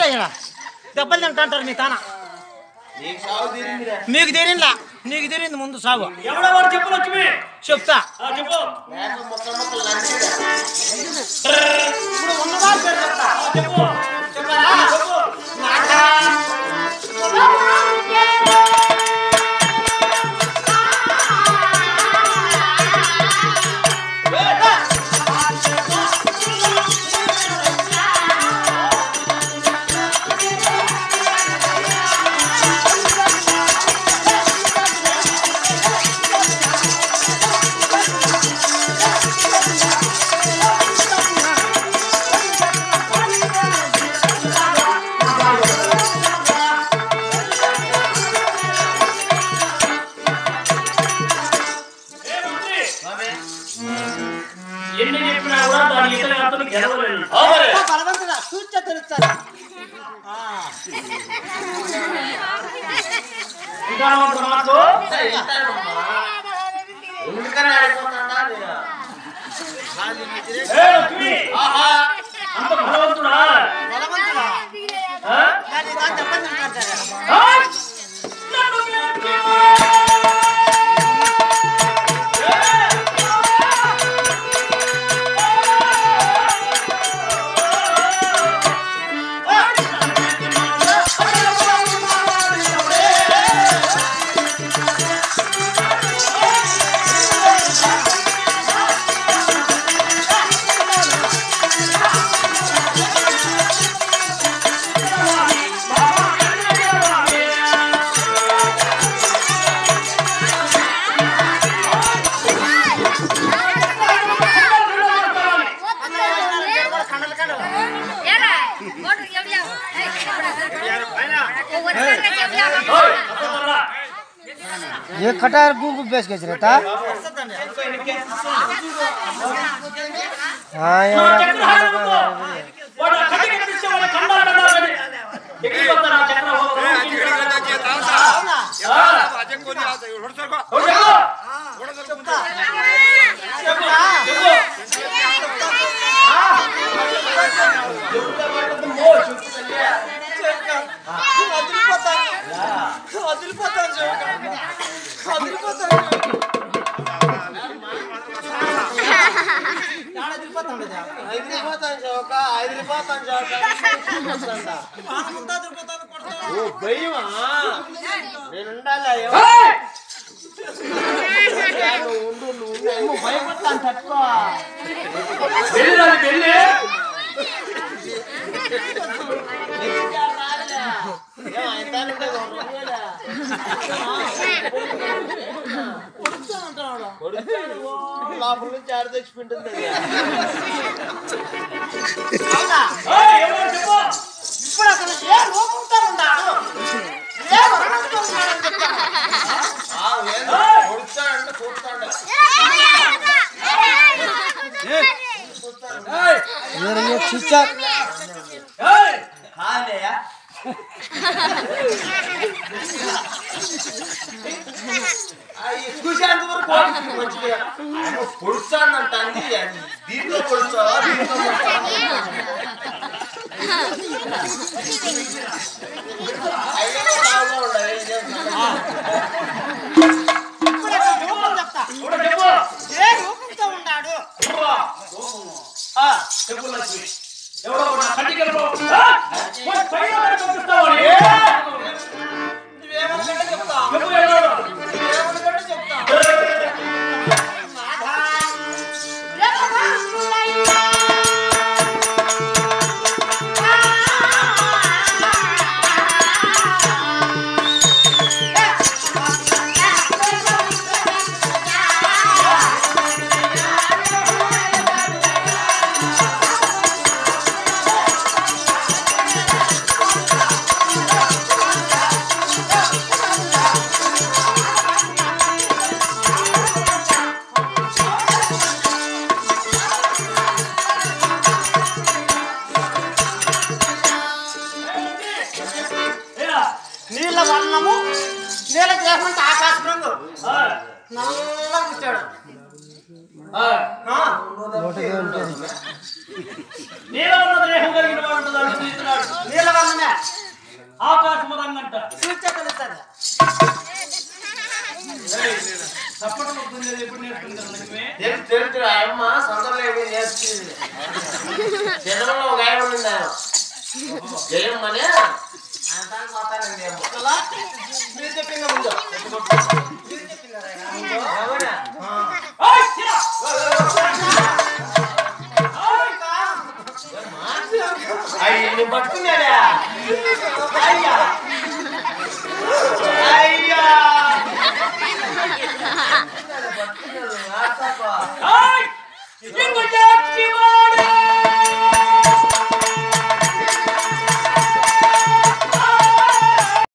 ఉంటాయి ఇక్కడ దెబ్బలు తింటాంటారు మీ తాన నీకు సాగు తీరిందిరా మీకు తీరిందా నీకు తీరింది ముందు సాగు ఎవడో వాడు చెప్పు లక్ష్మి చెప్తా ఆ, చెప్పు మేక ముక్కలు ముక్కలు నందిరా ఇప్పుడు ఉన్నవాడు పేరు చెప్తా చెప్పు చెప్పాలా చెప్పు ఏ మంత్రి ఎన్ని చెప్పినా కూడా దాని ఇతర అతను గెలవలేదు బలవంతుడా చూచా తెలుస్తారు ఇంకా ఏమంటారు మాకు ఎందుకని ఆడిపోతున్నా నేను ఏ లక్ష్మి ఆహా అంత భగవంతుడా బలవంతుడా ఆ? కానీ దాని దెబ్బలు తింటారు ఆ? కండలు కండలు ఓయ్, అసలు ये कटार गुगु बेच के रहता వస్తుందండి हाँ ये నా చక్రం హారముతో వాడు ఆ కత్తి కత్తిస్తే వాడు కండాలు కండాలు కట్టి ఎక్కిపోతాడు ఆ చక్రం. అవునా ఆ, ఎవరు చెప్పు? చెప్తా చెప్పు, చెప్తా చెప్పు. వదిలిపోతాను వదిలిపోతాను చూడు. వదిలిపోతాను చూడు. యాడ వదిలిపోతాను రా. ఐదిరిపోతాను చౌక ఐదిరిపోతాను చౌక పానముందా వదిలిపోతాను, కొడతాను. ఓ భయమా నేను ఉండాలి ఏయ్! నువ్వు ఉండు నువ్వు ఉండు. ఏమో భయపడతాను తట్టుకో వెళ్ళి రాని వెళ్ళి ఏం అయితే ఉంటే ఒక రోజేలే. కొడుతూ ఉంటాడు కొడుకుతాడు, ఓ, లోపల నుంచి ఆడ తెచ్చిపెట్టింది అది అవునా ఏయ్, ఎవరు చెప్పు ఇప్పుడు అసలు ఏ రూపంతో ఉన్నాడు ఏ వర్ణంతో ఉన్నాడని చెప్తాను ఆ, ఏంది? కొడుకుతాడంటే కొడుకుతాడు ये ये खींचा ఏయ్! కాదయ్యా చూసేంత వరకు కోపం మంచిగా పొడుస్తానంట అండి దీంట్లో పొడుస్తావా దీంట్లో పొడుస్తావా? అయ్యో, బాగా ఉండాలి. ఏం చేస్తావు? ఇప్పుడు అసలు రూపం చెప్తా ఎవరు చెప్పు ఏ రూపంతో ఉన్నాడు నువ్వా? ఆ, చెప్పు లక్ష్మి ఎవడో నా కంటికి ఎవడో? ఆ? పోయి పైన పడి పంపిస్తావా నీ? నువ్వేమనుకుంటే చెప్తా చెప్పు ఎవడో? నువ్వేమనుకుంటే చెప్తా ఏరా? నీళ్ళ వర్ణము నీళ్ళ దేహమంటే ఆకాశ రంగు ఆ, నల్లగా పుట్టాడు ఆ. ఆ, నీలో ఉన్న దేహం కలిగిన వాడు దాన్ని తీస్తున్నాడు నీళ్ళ వర్ణం ఆకాశము రంగంట చూస్తే తెలుస్తుంది తప్పట ముద్దుండేది ఎప్పుడు నేర్చుకుంటారు లక్ష్మి తెలుసు తెలుసు ఆ అమ్మ సందర్లో ఏమీ నేర్చుకుంది చంద్రంలో ఒక ఆయన ఉండింది ఆయన జయమ్మని ఆయన తాను పోతానండి అమ్మ ఇలా మీరు చెప్పింది ముందు మీరు చెప్పింది అవునా? ఏయ్, చిరా! ఏయ్! అయ్యి బట్టి